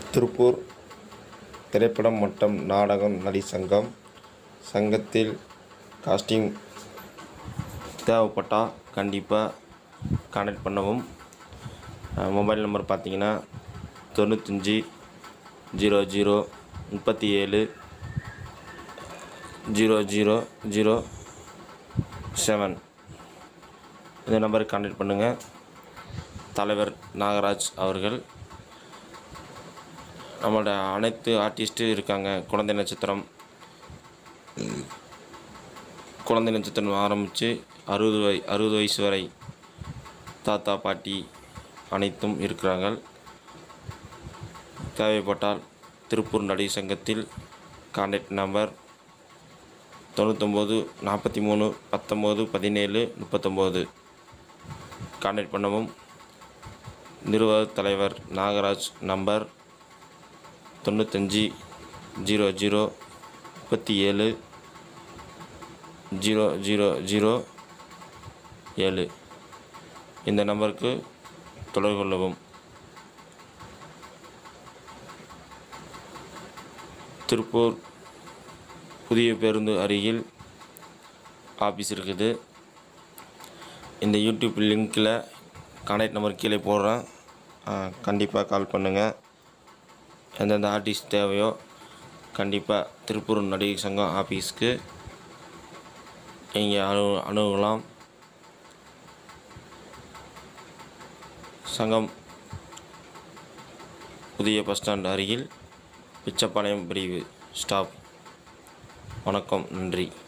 திருப்பூர் திரைப்படம் மற்றும் நாடகம் நடி சங்கம் சங்கத்தில் காஸ்டிங் தேவைப்பட்டால் கண்டிப்பாக கான்டாக்ட் பண்ணவும் மொபைல் நம்பர் பார்த்தீங்கன்னா தொண்ணூத்தஞ்சு ஜீரோ ஜீரோ முப்பத்தி ஏழு ஜீரோ ஜீரோ ஜீரோ செவன் இந்த நம்பருக்கு கான்டாக்ட் பண்ணுங்கள் தலைவர் நாகராஜ் அவர்கள் நம்மளோட அனைத்து ஆர்டிஸ்ட்டும் இருக்காங்க குழந்தை நட்சத்திரம் குழந்தை நட்சத்திரம் ஆரம்பித்து அறுபது வய அறுபது வயசு வரை தாத்தா பாட்டி அனைத்தும் இருக்கிறார்கள் தேவைப்பட்டால் திருப்பூர் நடிகர் சங்கத்தில் கான்டாக்ட் நம்பர் தொண்ணூத்தொம்பது நாற்பத்தி மூணு பத்தொம்போது பதினேழு முப்பத்தொம்போது கான்டாக்ட் பண்ணவும் நிறுவன தலைவர் நாகராஜ் நம்பர் தொண்ணூத்தஞ்சு ஜீரோ ஜீரோ முப்பத்தி ஏழு ஜீரோ ஜீரோ ஜீரோ ஏழு இந்த நம்பருக்கு தொடர்பு கொள்ளவும் திருப்பூர் புதிய பேருந்து அருகில் ஆஃபீஸ் இருக்குது இந்த யூடியூப் லிங்க்கில் கான்டாக்ட் நம்பர் கீழே போடுறேன் கண்டிப்பாக கால் பண்ணுங்கள் எந்தெந்த ஆர்டிஸ்ட் தேவையோ கண்டிப்பாக திருப்பூர் நடிகர் சங்கம் ஆஃபீஸ்க்கு நீங்கள் அணு அணுகலாம் சங்கம் புதிய பஸ் ஸ்டாண்ட் அருகில் பிச்சைப்பாளையம் பிரிவு ஸ்டாப் வணக்கம் நன்றி